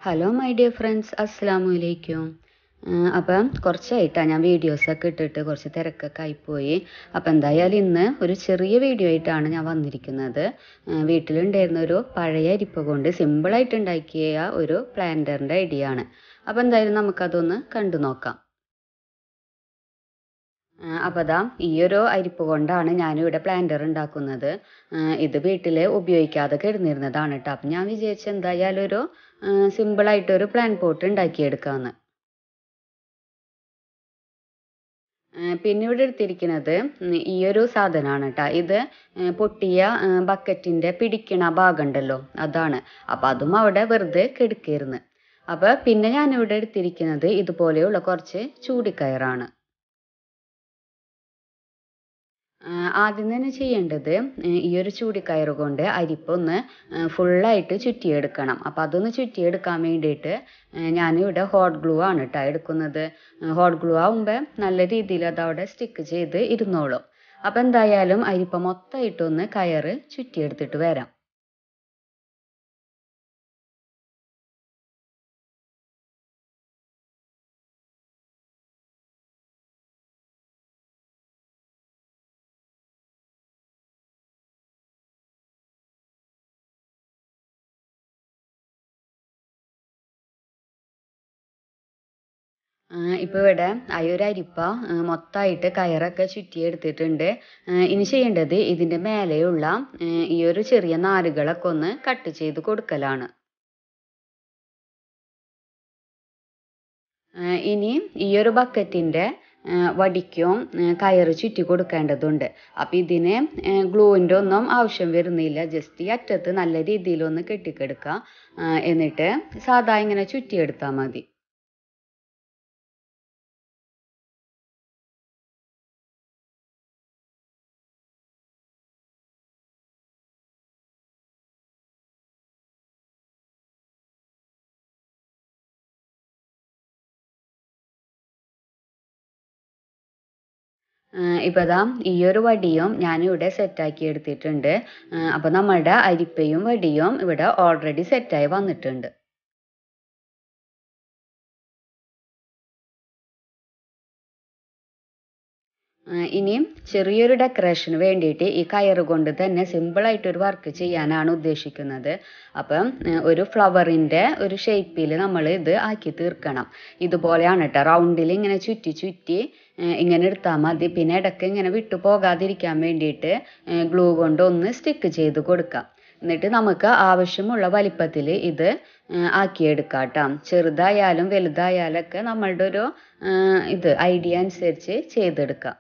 hello my dear friends അസ്സാം വലൈക്കും അപ്പം കുറച്ചായിട്ടാണ് ഞാൻ വീഡിയോസൊക്കെ ഇട്ടിട്ട് കുറച്ച് തിരക്കൊക്കെ ആയിപ്പോയി അപ്പം എന്തായാലും ഇന്ന് ഒരു ചെറിയ വീഡിയോ ആയിട്ടാണ് ഞാൻ വന്നിരിക്കുന്നത് വീട്ടിലുണ്ടായിരുന്ന ഒരു പഴയ അരിപ്പ കൊണ്ട് സിമ്പിളായിട്ട് ഉണ്ടാക്കിയ ഒരു പ്ലാന്ററിൻ്റെ ഐഡിയ ആണ് അപ്പം എന്തായാലും നമുക്കതൊന്ന് കണ്ടു നോക്കാം അപ്പോൾ അതാ ഈ ഒരു അരിപ്പ് കൊണ്ടാണ് ഞാനിവിടെ പ്ലാന്റർ ഉണ്ടാക്കുന്നത് ഇത് വീട്ടിൽ ഉപയോഗിക്കാതെ കിടന്നിരുന്നതാണ് കേട്ടോ അപ്പം ഞാൻ വിചാരിച്ചു എന്തായാലും ഒരു സിമ്പിളായിട്ടൊരു പ്ലാൻ പോട്ട് ഉണ്ടാക്കിയെടുക്കാമെന്ന് പിന്നെ ഇവിടെ എടുത്തിരിക്കുന്നത് ഈ ഒരു സാധനമാണ് കേട്ടോ ഇത് പൊട്ടിയ ബക്കറ്റിൻ്റെ പിടിക്കണ ഭാഗം ഉണ്ടല്ലോ അതാണ് അപ്പം അതും അവിടെ വെറുതെ കെടുക്കായിരുന്നു അപ്പോൾ പിന്നെ ഞാനിവിടെ എടുത്തിരിക്കുന്നത് ഇതുപോലെയുള്ള കുറച്ച് ചൂടിക്കയറാണ് ആദ്യം തന്നെ ചെയ്യേണ്ടത് ഈ ഒരു ചൂടിക്കയർ കൊണ്ട് അരിപ്പൊന്ന് ഫുള്ളായിട്ട് ചുറ്റിയെടുക്കണം അപ്പം അതൊന്ന് ചുറ്റിയെടുക്കാൻ വേണ്ടിയിട്ട് ഞാനിവിടെ ഹോട്ട് ഗ്ലൂ ആണ് കേട്ടോ എടുക്കുന്നത് ഹോട്ട് ഗ്ലൂ ആകുമ്പോൾ നല്ല രീതിയിൽ അത് അവിടെ സ്റ്റിക്ക് ചെയ്ത് ഇരുന്നോളും അപ്പം എന്തായാലും അരിപ്പ മൊത്തമായിട്ടൊന്ന് കയറ് ചുറ്റിയെടുത്തിട്ട് വരാം ഇപ്പോൾ ഇവിടെ ആ ഒരു അരിപ്പ മൊത്തമായിട്ട് കയറൊക്കെ ചുറ്റിയെടുത്തിട്ടുണ്ട് ഇനി ചെയ്യേണ്ടത് ഇതിൻ്റെ മേലെയുള്ള ഈ ഒരു ചെറിയ നാരുകളൊക്കെ ഒന്ന് കട്ട് ചെയ്ത് കൊടുക്കലാണ് ഇനി ഈ ഒരു ബക്കറ്റിൻ്റെ വടിക്കും കയറ് ചുറ്റി കൊടുക്കേണ്ടതുണ്ട് അപ്പം ഇതിന് ഗ്ലൂവിൻ്റെ ഒന്നും ആവശ്യം വരുന്നില്ല ജസ്റ്റ് ഈ അറ്റത്ത് നല്ല രീതിയിലൊന്ന് കെട്ടിക്കെടുക്കുക എന്നിട്ട് സാധാ ഇങ്ങനെ ചുറ്റിയെടുത്താൽ മതി ഇപ്പോൾ ഇതാ ഈ ഒരു വടിയും ഞാനിവിടെ സെറ്റാക്കി എടുത്തിട്ടുണ്ട് അപ്പോൾ നമ്മളുടെ അരിപ്പയും വടിയും ഇവിടെ ഓൾറെഡി സെറ്റായി വന്നിട്ടുണ്ട് ഇനിയും ചെറിയൊരു ഡെക്കറേഷന് വേണ്ടിയിട്ട് ഈ കയറ് കൊണ്ട് തന്നെ സിമ്പിളായിട്ടൊരു വർക്ക് ചെയ്യാനാണ് ഉദ്ദേശിക്കുന്നത് അപ്പം ഒരു ഫ്ലവറിൻ്റെ ഒരു ഷേപ്പിൽ നമ്മൾ ഇത് ആക്കി തീർക്കണം ഇതുപോലെയാണ് കേട്ടോ റൗണ്ടിൽ ഇങ്ങനെ ചുറ്റി ചുറ്റി ഇങ്ങനെ എടുത്താൽ മതി പിന്നെ ഇടയ്ക്ക് ഇങ്ങനെ വിട്ടു പോകാതിരിക്കാൻ വേണ്ടിയിട്ട് ഗ്ലൂ കൊണ്ട് ഒന്ന് സ്റ്റിക്ക് ചെയ്ത് കൊടുക്കാം എന്നിട്ട് നമുക്ക് ആവശ്യമുള്ള വലിപ്പത്തിൽ ഇത് ആക്കിയെടുക്കാം കേട്ടോ ചെറുതായാലും വലുതായാലൊക്കെ നമ്മളുടെ ഒരു ഇത് ഐഡിയ അനുസരിച്ച് ചെയ്തെടുക്കാം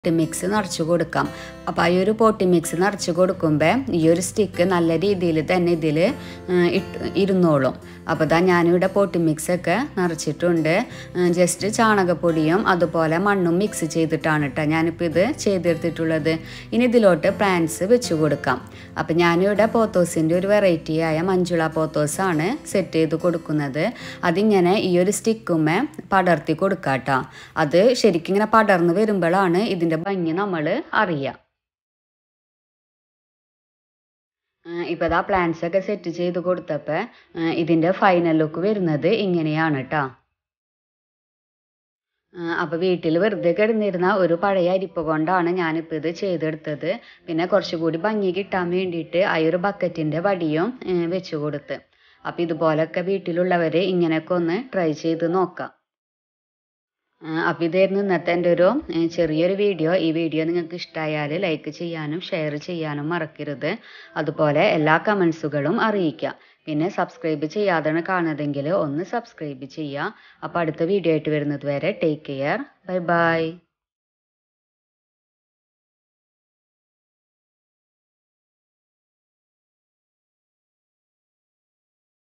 പോട്ടി മിക്സ് നിറച്ച് കൊടുക്കാം അപ്പോൾ ഈ ഒരു പോട്ടി മിക്സ് നിറച്ച് കൊടുക്കുമ്പോൾ ഈ ഒരു സ്റ്റിക്ക് നല്ല രീതിയിൽ തന്നെ ഇതിൽ ഇട്ട് ഇരുന്നോളും അപ്പോൾ ഇതാ ഞാനിവിടെ പോട്ടി മിക്സൊക്കെ നിറച്ചിട്ടുണ്ട് ജസ്റ്റ് ചാണകപ്പൊടിയും അതുപോലെ മണ്ണും മിക്സ് ചെയ്തിട്ടാണ് കേട്ടോ ഞാനിപ്പോൾ ഇത് ചെയ്തെടുത്തിട്ടുള്ളത് ഇനി ഇതിലോട്ട് പ്ലാന്റ്സ് വെച്ച് കൊടുക്കാം അപ്പോൾ ഞാനിവിടെ പോത്തോസിൻ്റെ ഒരു വെറൈറ്റി ആയ മഞ്ജുള പോത്തോസാണ് സെറ്റ് ചെയ്ത് കൊടുക്കുന്നത് അതിങ്ങനെ ഈ ഒരു സ്റ്റിക്കുമ്മേ പടർത്തി കൊടുക്കാം കേട്ടോ അത് ശരിക്കും ഇങ്ങനെ പടർന്ന് വരുമ്പോഴാണ് ഇതിൻ്റെ ഭംഗി നമ്മൾ അറിയുക ഇപ്പോൾ ഇതാ പ്ലാന്റ്സ് ഒക്കെ സെറ്റ് ചെയ്ത് കൊടുത്തപ്പോൾ ഇതിൻ്റെ ഫൈനൽ ലുക്ക് വരുന്നത് ഇങ്ങനെയാണ് കേട്ടോ അപ്പോൾ വീട്ടിൽ വെറുതെ കിടന്നിരുന്ന ഒരു പഴയ അരിപ്പ കൊണ്ടാണ് ഞാനിപ്പോൾ ഇത് ചെയ്തെടുത്തത് പിന്നെ കുറച്ചുകൂടി ഭംഗി കിട്ടാൻ വേണ്ടിയിട്ട് ആ ഒരു ബക്കറ്റിൻ്റെ വടിയും വെച്ച് കൊടുത്ത് അപ്പോൾ ഇതുപോലൊക്കെ വീട്ടിലുള്ളവർ ഇങ്ങനെയൊക്കെ ഒന്ന് ട്രൈ ചെയ്ത് നോക്കാം അപ്പോൾ ഇതായിരുന്നു ഇന്നത്തെ എൻ്റെ ഒരു ചെറിയൊരു വീഡിയോ ഈ വീഡിയോ നിങ്ങൾക്ക് ഇഷ്ടമായാൽ ലൈക്ക് ചെയ്യാനും ഷെയർ ചെയ്യാനും മറക്കരുത് അതുപോലെ എല്ലാ കമൻസുകളും അറിയിക്കുക പിന്നെ സബ്സ്ക്രൈബ് ചെയ്യാതാണ് കാണുന്നതെങ്കിൽ ഒന്ന് സബ്സ്ക്രൈബ് ചെയ്യുക അപ്പോൾ അടുത്ത വീഡിയോ ആയിട്ട് വരുന്നത് വരെ ടേക്ക് കെയർ ബൈ ബൈ